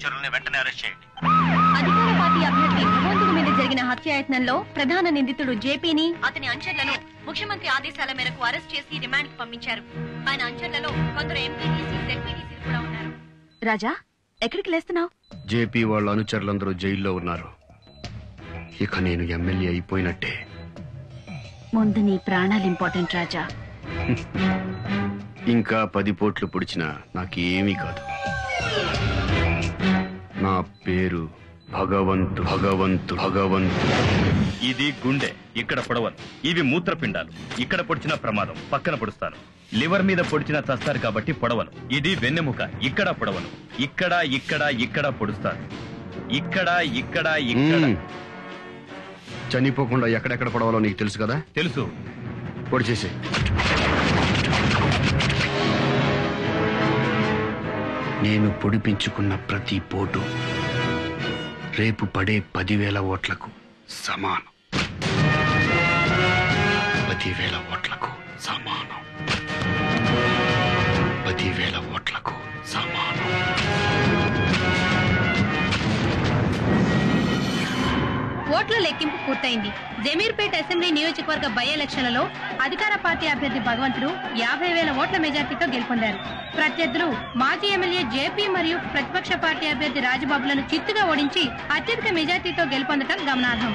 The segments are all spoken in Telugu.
అనుచరుల్ని వెంటనే అరెస్ట్ చేయండి అధికార పార్టీ అభ్యర్థి భగవంతుడి మీద జరిగిన హత్యాయత్నంలో ప్రధాన నిందితుడు జేపీని అతని అంచర్లను ముఖ్యమంత్రి ఆదేశాల మేరకు అరెస్ట్ చేసి రిమాండ్ కు పంపించారు ఆయన అంచర్లలో కొందరు ఎంపీటీసీ జెడ్పీటీసీలు కూడా ఉన్నారు రాజా ఎక్కడికి లేస్తున్నావు జేపీ వాళ్ళ అనుచరులందరూ జైల్లో ఉన్నారు ఇక నేను ఎమ్మెల్యే అయిపోయినట్టే ముందు నీ ప్రాణాలు ఇంపార్టెంట్ రాజా ఇంకా పది పోట్లు పొడిచినా నాకేమీ కాదు నా పేరు భగవంతు భగవంతు భగవంతు ఇది గుండె ఇక్కడ పొడవను ఇవి మూత్రపిండాలు ఇక్కడ పొడిచిన ప్రమాదం పక్కన పొడుస్తాను లివర్ మీద పొడిచిన చస్తారు కాబట్టి పొడవను ఇది వెన్నెముక ఇక్కడ పొడవను ఇక్కడ ఇక్కడ ఇక్కడ పొడుస్తాను ఇక్కడ ఇక్కడ ఇక్కడ మ్మ్. చనిపోకుండా ఎక్కడెక్కడ పడవాలో నీకు తెలుసు కదా తెలుసు పొడి చేసి నేను పొడిపించుకున్న ప్రతి పోటు రేపు పడే పదివేల ఓట్లకు సమానం పదివేల ఓట్లకు సమానం పదివేల ఓట్లకు సమానం ఓట్ల లెక్కింపు పూర్తయింది జమీర్పేట అసెంబ్లీ నియోజకవర్గ బై ఎలక్షన్లలో అధికార పార్టీ అభ్యర్థి భగవంతుడు యాభై వేల ఓట్ల మెజార్టీతో గెలుపొందారు ప్రత్యర్థులు మాజీ ఎమ్మెల్యే జేపీ మరియు ప్రతిపక్ష పార్టీ అభ్యర్థి రాజబాబులను చిత్తుగా ఓడించి అత్యధిక మెజార్టీతో గెలుపొందడం గమనార్హం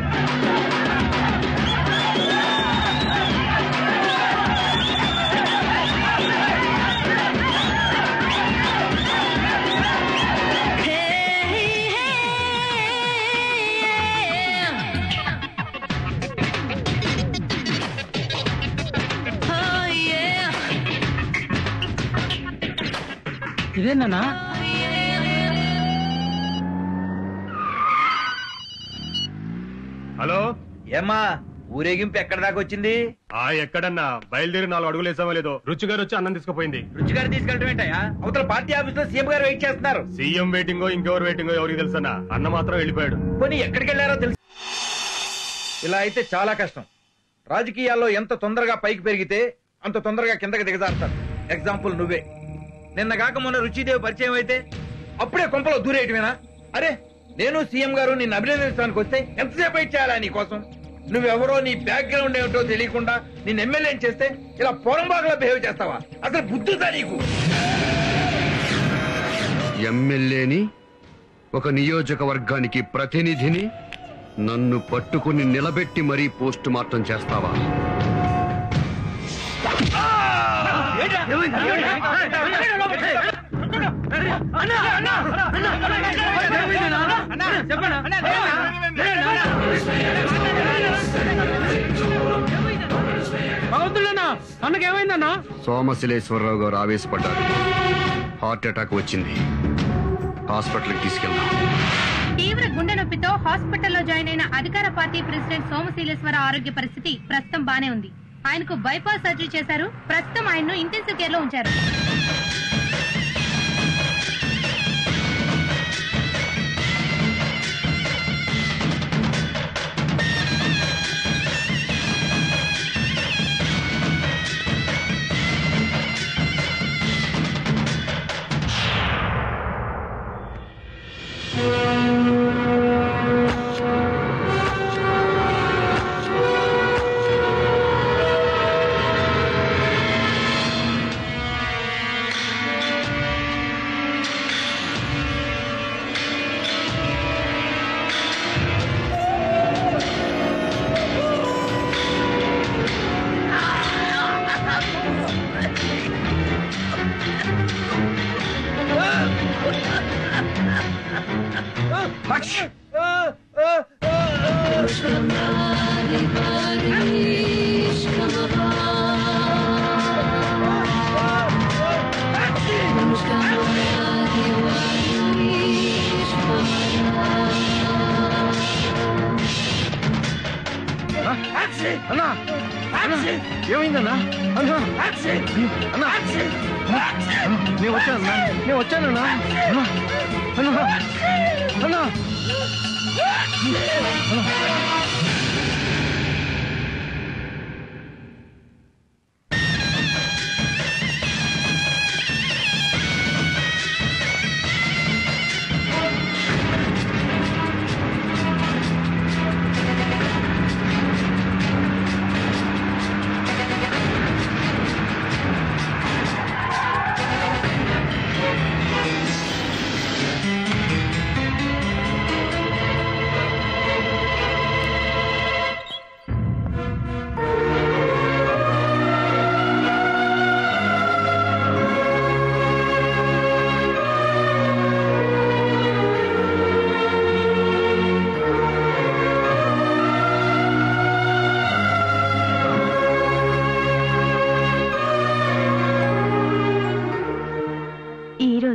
ఇదేనా హలో ఏమ్మా ఊరేగింపు ఎక్కడ దాకా వచ్చింది ఆ ఎక్కడన్నా బయలుదేరి నాలుగు అడుగులు వేసామో లేదో రుచి గారు వచ్చి అన్నం తీసుకుపోయింది రుచిగారు తీసుకెళ్ళటం ఏంటయ్యా అవతల పార్టీ ఆఫీస్ లో సీఎం గారు వెయిట్ చేస్తున్నారు సీఎం వెయిటింగో ఇంకెవరు వెయిటింగో ఎవరికి తెలుసన్నా అన్న మాత్రం వెళ్ళిపోయాడు పోనీ ఎక్కడికి వెళ్ళారో తెలుసు ఇలా అయితే చాలా కష్టం రాజకీయాల్లో ఎంత తొందరగా పైకి పెరిగితే అంత తొందరగా కిందకి దిగజారుతారు ఎగ్జాంపుల్ నువ్వే నిన్న కాక మొన్న రుచిదేవి పరిచయం అయితే అప్పుడే కొంపలో దూరేయటమేనా అరే నేను సీఎం గారు నిన్ను అభినందించడానికి వస్తే ఎంతసేపు వెయిట్ చేయాలా నీ కోసం నువ్వెవరో నీ బ్యాక్గ్రౌండ్ ఏమిటో తెలియకుండా నిన్ను ఎమ్మెల్యే చేస్తే ఇలా పొరంబాగులా బిహేవ్ చేస్తావా అసలు బుద్ధుదా నీకు ఎమ్మెల్యేని ఒక నియోజకవర్గానికి ప్రతినిధిని నన్ను పట్టుకుని నిలబెట్టి మరీ పోస్ట్ మార్టం చేస్తావా భగవంతుడన్నా అన్నకేమైందన్నా సోమశిలేశ్వరరావు గారు ఆవేశపడ్డారు హార్ట్ అటాక్ వచ్చింది హాస్పిటల్కి తీసుకెళ్దాం తీవ్ర గుండె నొప్పితో హాస్పిటల్లో జాయిన్ అయిన అధికార పార్టీ ప్రెసిడెంట్ సోమశీలేశ్వర ఆరోగ్య పరిస్థితి ప్రస్తుతం బానే ఉంది ఆయనకు బైపాస్ సర్జరీ చేశారు ప్రస్తుతం ఆయన్ను ఇంటెన్సివ్ కేర్ లో ఉంచారు అన్నా అన్నా, ఏమైందన్నా అన్నా అన్నా నేను వచ్చానన్నా నేను వచ్చానన్నా అన్నా అన్నా అన్నా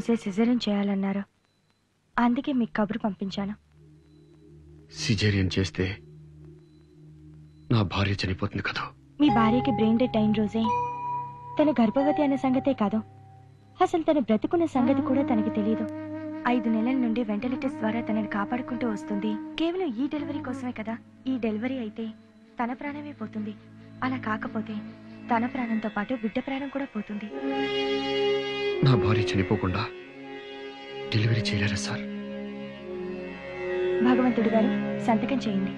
రోజే సిజరిన్ చేయాలన్నారు అందుకే మీకు కబురు పంపించాను సిజేరియన్ చేస్తే నా భార్య చనిపోతుంది కదా మీ భార్యకి బ్రెయిన్ డెడ్ అయిన రోజే తను గర్భవతి అన్న సంగతే కాదు అసలు తను బ్రతుకున్న సంగతి కూడా తనకి తెలియదు ఐదు నెలల నుండి వెంటిలేటర్స్ ద్వారా తనని కాపాడుకుంటూ వస్తుంది కేవలం ఈ డెలివరీ కోసమే కదా ఈ డెలివరీ అయితే తన ప్రాణమే పోతుంది అలా కాకపోతే తన ప్రాణంతో పాటు బిడ్డ ప్రాణం కూడా పోతుంది నా భార్య చనిపోకుండా డెలివరీ చేయలేరా సార్ భగవంతుడు గారు సంతకం చేయండి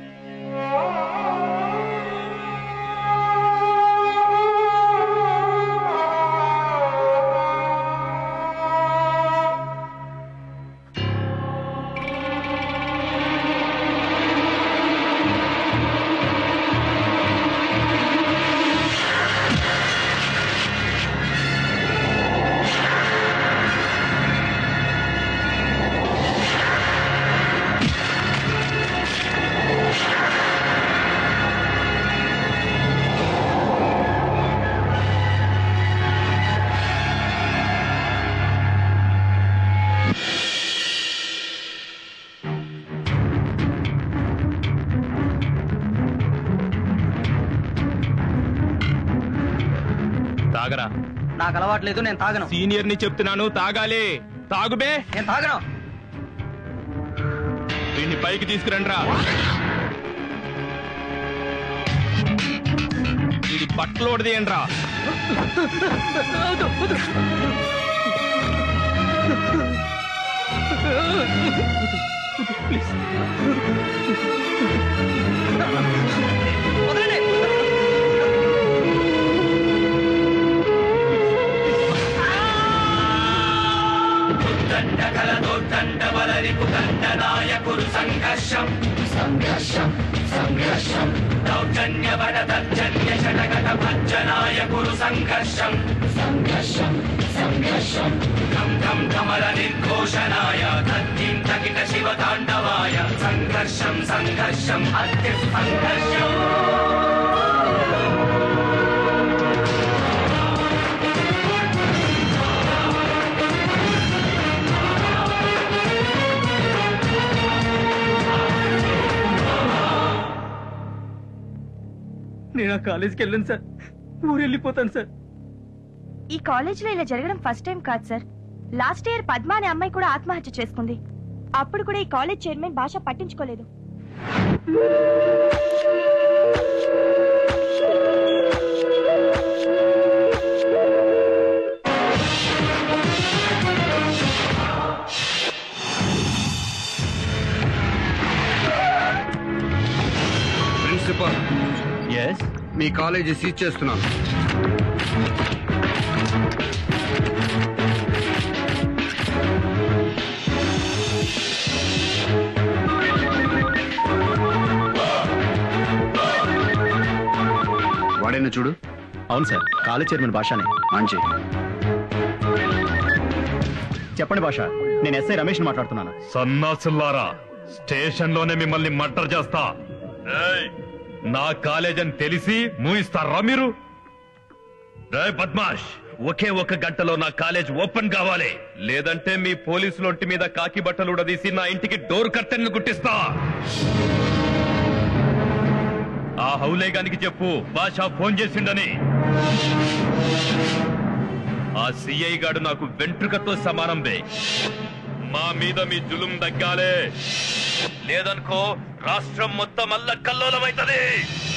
తాగరా నాకు అలవాట్లేదు నేను తాగను సీనియర్ ని చెప్తున్నాను తాగాలి తాగుబే నేను తాగను వీడిని పైకి తీసుకురండ్రా వీడి బట్టలు తీయండిరా నేను ఆ కాలేజీకి వెళ్ళను సార్ ఊరు వెళ్ళిపోతాను సార్ ఈ కాలేజీలో ఇలా జరగడం ఫస్ట్ టైం కాదు సార్ లాస్ట్ ఇయర్ పద్మ అనే అమ్మాయి కూడా ఆత్మహత్య చేసుకుంది అప్పుడు కూడా ఈ కాలేజ్ చైర్మన్ భాష పట్టించుకోలేదు ప్రిన్సిపల్ ఎస్ మీ కాలేజీ సీజ్ చేస్తున్నాను వాడైనా చూడు అవును సార్ కాలేజ్ చైర్మన్ భాషనే మంచి చెప్పండి భాష నేను ఎస్ఐ రమేష్ మాట్లాడుతున్నాను సన్నాసుల్లారా స్టేషన్ లోనే మిమ్మల్ని మర్డర్ చేస్తా ఏయ్, నా కాలేజ్ అని తెలిసి మూయిస్తారా మీరు రేయ్ బద్మాష్ ఒకే ఒక గంటలో నా కాలేజ్ ఓపెన్ కావాలి లేదంటే మీ పోలీసుల ఒంటి మీద కాకి బట్టలు ఉడదీసి నా ఇంటికి డోర్ కర్టెన్లు గుట్టిస్తా ఆ హౌలేగానికి చెప్పు బాషా ఫోన్ చేసిండని ఆ సిఐ గాడు నాకు వెంట్రుకతో సమానం బే మా మీద మీ జులుం తగ్గాలే లేదనుకో రాష్ట్రం మొత్తం అల్ల కల్లోలమైతది